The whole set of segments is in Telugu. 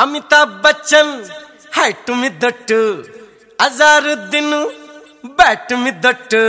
అమితాబ్ బచ్చన్ హైట్ మిద్దట్టు అజారుద్దీన్ బ్యాట్ మిద్దట్టు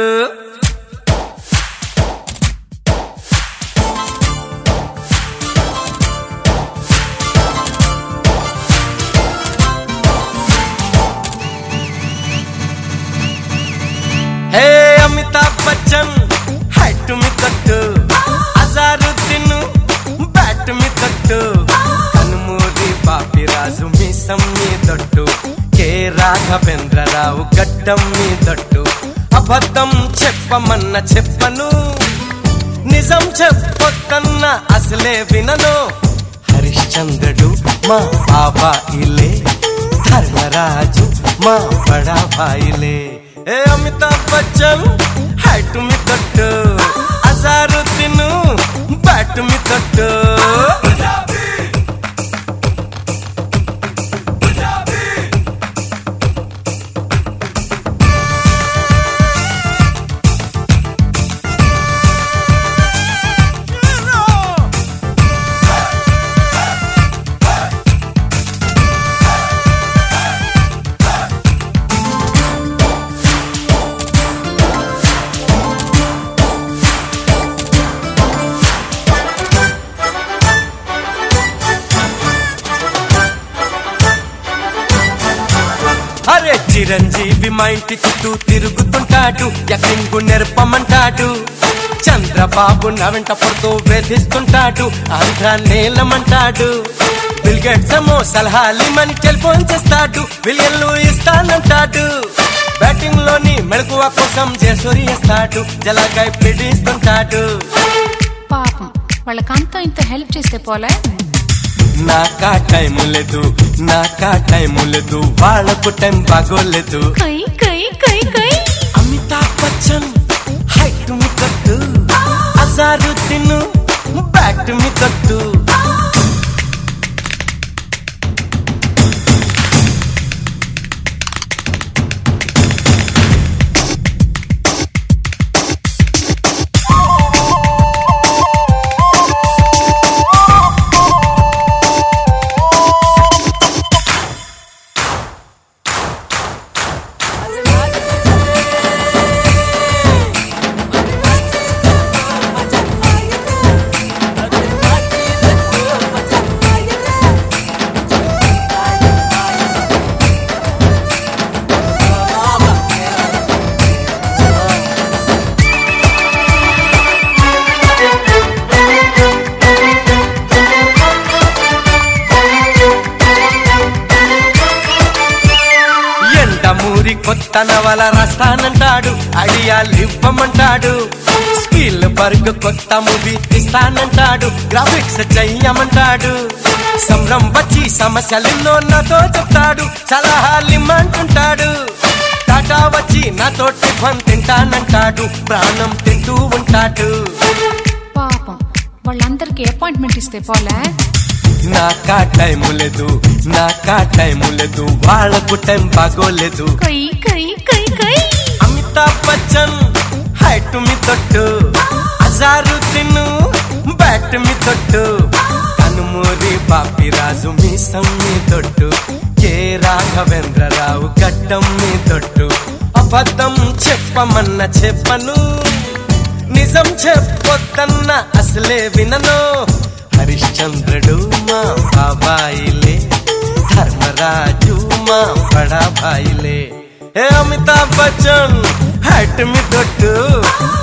హే అమితాబ్ బచ్చన్ హైట్ మిద్దట్టు అజారుద్దీన్ బ్యాట్ మిద్దట్టు కనుమూరి బాపిరాజు మీసం మీదొట్టు కె రాఘవేంద్రరావు గడ్డం మీదొట్టు అబద్ధం చెప్పమన్న చెప్పను నిజం చెప్పొద్దన్న అసలే వినను హరిశ్చంద్రుడు మా బాబా ఇలే ధర్మరాజు మా బడా భాయిలే ఏ అమితాబ్ బచ్చన్ హైట్ మీ తట్టు అజారుద్దీన్ బ్యాట్ మీ తట్టు అరే చిరంజీవి మా ఇంటి చుట్టూ తిరుగుతుంటాడు ఎక్కింగు నెరపమంటాడు చంద్రబాబు నా వెంట పడుతూ వేధిస్తుంటాడు ఆంధ్ర నేలమంటాడు బిల్గేట్స్ ఏమో సలహాలు మని టెలిఫోన్ చేస్తాడు బిలియన్లు ఇస్తానంటాడు బ్యాటింగ్ లోని మెళకువ కోసం జేసూరి ఇస్తాడు జలకాయ పిడిస్తుంటాడు పాపం వాళ్ళకంతా ఇంత హెల్ప్ చేస్తే పోలే నాకా టైం లేదు నాకా టైం లేదు వాళ్ళకు టైం బాగోలేదు కై కై కై కై అమితాబ్ బచ్చన్ హైట్ మీ తట్టు అజారుద్దీన్ బ్యాట్ మీ తట్టు ఎండమూరి కొత్త నవల రాస్తానంటాడు అడియాలు ఇవ్వమంటాడు స్కిల్ బర్గ్ కొత్త మూవీ తీస్తానంటాడు గ్రాఫిక్స్ చెయ్యమంటాడు సంబరం వచ్చి సమస్యలెన్నో నాతో చెప్తాడు సలహాలు ఇమ్మంటుంటాడు టాటా వచ్చి నాతో టిఫన్ తింటానంటాడు ప్రాణం తింటూ ఉంటాడు పాపం వాళ్ళందరికీ అపాయింట్మెంట్ ఇస్తే పోలే నాకా టైం లేదు నాకా టైం లేదు వాళ్ళకు టైం బాగోలేదు కై కై కై కై అమితాబ్ బచ్చన్ హైట్ మీ తొట్టు అజారుద్దీన్ బ్యాట్ మీ తొట్టు కనుమూరి బాపిరాజు మీసం మీ తొట్టు కె రాఘవేంద్రరావు గడ్డం మీ తొట్టు అబద్ధం చెప్పమన్న చెప్పను నిజం చెప్పొద్దన్న అసలే వినను హరిశ్చంద్రుడు మా బాబాయిలే ధర్మరాజు మా బడా భాయిలే ఏ అమితాబ్ బచ్చన్ హైట్ మీ తొట్టు